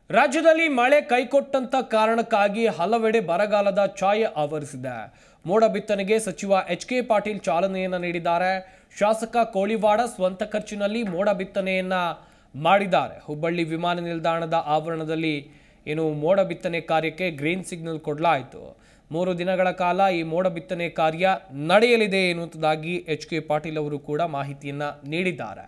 ರಾಜ್ಯದಲ್ಲಿ ಮಳೆ ಕೈಕೊಟ್ಟಂತ ಕಾರಣಕ್ಕಾಗಿ ಹಲವೆಡೆ ಬರಗಾಲದ ಛಾಯೆ ಆವರಿಸಿದೆ ಮೋಡ ಬಿತ್ತನೆಗೆ ಸಚಿವ ಎಚ್ ಕೆ ಪಾಟೀಲ್ ಚಾಲನೆಯನ್ನ ನೀಡಿದ್ದಾರೆ ಶಾಸಕ ಕೋಳಿವಾಡ ಸ್ವಂತ ಖರ್ಚಿನಲ್ಲಿ ಮೋಡ ಬಿತ್ತನೆಯನ್ನ ಮಾಡಿದ್ದಾರೆ ಹುಬ್ಬಳ್ಳಿ ವಿಮಾನ ನಿಲ್ದಾಣದ ಆವರಣದಲ್ಲಿ ಏನು ಮೋಡ ಬಿತ್ತನೆ ಕಾರ್ಯಕ್ಕೆ ಗ್ರೀನ್ ಸಿಗ್ನಲ್ ಕೊಡಲಾಯಿತು ಮೂರು ದಿನಗಳ ಕಾಲ ಈ ಮೋಡ ಬಿತ್ತನೆ ಕಾರ್ಯ ನಡೆಯಲಿದೆ ಎನ್ನುವುದಾಗಿ ಎಚ್ ಕೆ ಪಾಟೀಲ್ ಅವರು ಕೂಡ ಮಾಹಿತಿಯನ್ನ ನೀಡಿದ್ದಾರೆ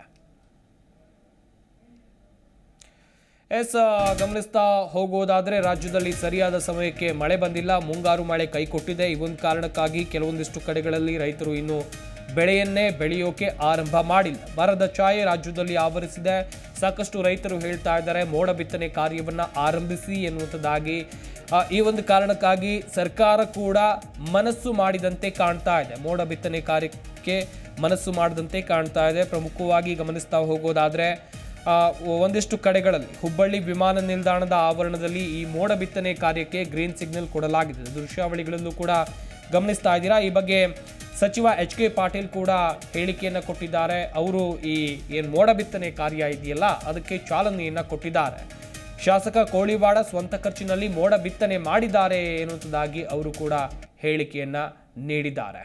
ಎಸ್ ಆ, ಗಮನಿಸ್ತಾ ಹೋಗೋದಾದ್ರೆ ರಾಜ್ಯದಲ್ಲಿ ಸರಿಯಾದ ಸಮಯಕ್ಕೆ ಮಳೆ ಬಂದಿಲ್ಲ ಮುಂಗಾರು ಮಳೆ ಕೈ ಕೊಟ್ಟಿದೆ ಈ ಒಂದು ಕಾರಣಕ್ಕಾಗಿ ಕೆಲವೊಂದಿಷ್ಟು ಕಡೆಗಳಲ್ಲಿ ರೈತರು ಇನ್ನು ಬೆಳೆಯನ್ನೇ ಬೆಳೆಯೋಕೆ ಆರಂಭ ಮಾಡಿಲ್ಲ ಬರದ ಛಾಯೆ ರಾಜ್ಯದಲ್ಲಿ ಆವರಿಸಿದೆ ಸಾಕಷ್ಟು ರೈತರು ಹೇಳ್ತಾ ಇದ್ದಾರೆ ಮೋಡ ಬಿತ್ತನೆ ಕಾರ್ಯವನ್ನ ಆರಂಭಿಸಿ ಎನ್ನುವಂಥದ್ದಾಗಿ ಆ, ಈ ಒಂದು ಕಾರಣಕ್ಕಾಗಿ ಸರ್ಕಾರ ಕೂಡ ಮನಸ್ಸು ಮಾಡಿದಂತೆ ಕಾಣ್ತಾ ಇದೆ ಮೋಡ ಬಿತ್ತನೆ ಕಾರ್ಯಕ್ಕೆ ಮನಸ್ಸು ಮಾಡದಂತೆ ಕಾಣ್ತಾ ಇದೆ ಪ್ರಮುಖವಾಗಿ ಗಮನಿಸ್ತಾ ಹೋಗೋದಾದ್ರೆ ಆ, ಒಂದಿಷ್ಟು ಕಡೆಗಳಲ್ಲಿ ಹುಬ್ಬಳ್ಳಿ ವಿಮಾನ ನಿಲ್ದಾಣದ ಆವರಣದಲ್ಲಿ ಈ ಮೋಡ ಬಿತ್ತನೆ ಕಾರ್ಯಕ್ಕೆ ಗ್ರೀನ್ ಸಿಗ್ನಲ್ ಕೊಡಲಾಗಿದೆ ದೃಶ್ಯಾವಳಿಗಳಲ್ಲೂ ಕೂಡ ಗಮನಿಸ್ತಾ ಇದ್ದೀರಾ ಈ ಬಗ್ಗೆ ಸಚಿವ ಎಚ್ ಕೆ ಪಾಟೀಲ್ ಕೂಡ ಹೇಳಿಕೆಯನ್ನು ಕೊಟ್ಟಿದ್ದಾರೆ ಅವರು ಈ ಏನು ಮೋಡ ಬಿತ್ತನೆ ಕಾರ್ಯ ಇದೆಯಲ್ಲ ಅದಕ್ಕೆ ಚಾಲನೆಯನ್ನ ಕೊಟ್ಟಿದ್ದಾರೆ ಶಾಸಕ ಕೋಳಿವಾಡ ಸ್ವಂತ ಖರ್ಚಿನಲ್ಲಿ ಮೋಡ ಬಿತ್ತನೆ ಮಾಡಿದ್ದಾರೆ ಎನ್ನುವುದಾಗಿ ಅವರು ಕೂಡ ಹೇಳಿಕೆಯನ್ನ ನೀಡಿದ್ದಾರೆ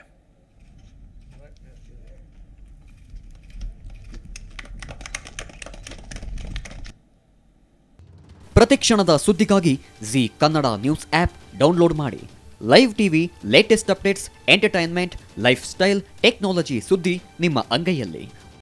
ಪ್ರತಿಕ್ಷಣದ ಸುದ್ದಿಗಾಗಿ Zee Kannada news app download ಮಾಡಿ live TV latest updates entertainment lifestyle technology ಸುದ್ದಿ ನಿಮ್ಮ ಅಂಗೈಯಲ್ಲಿ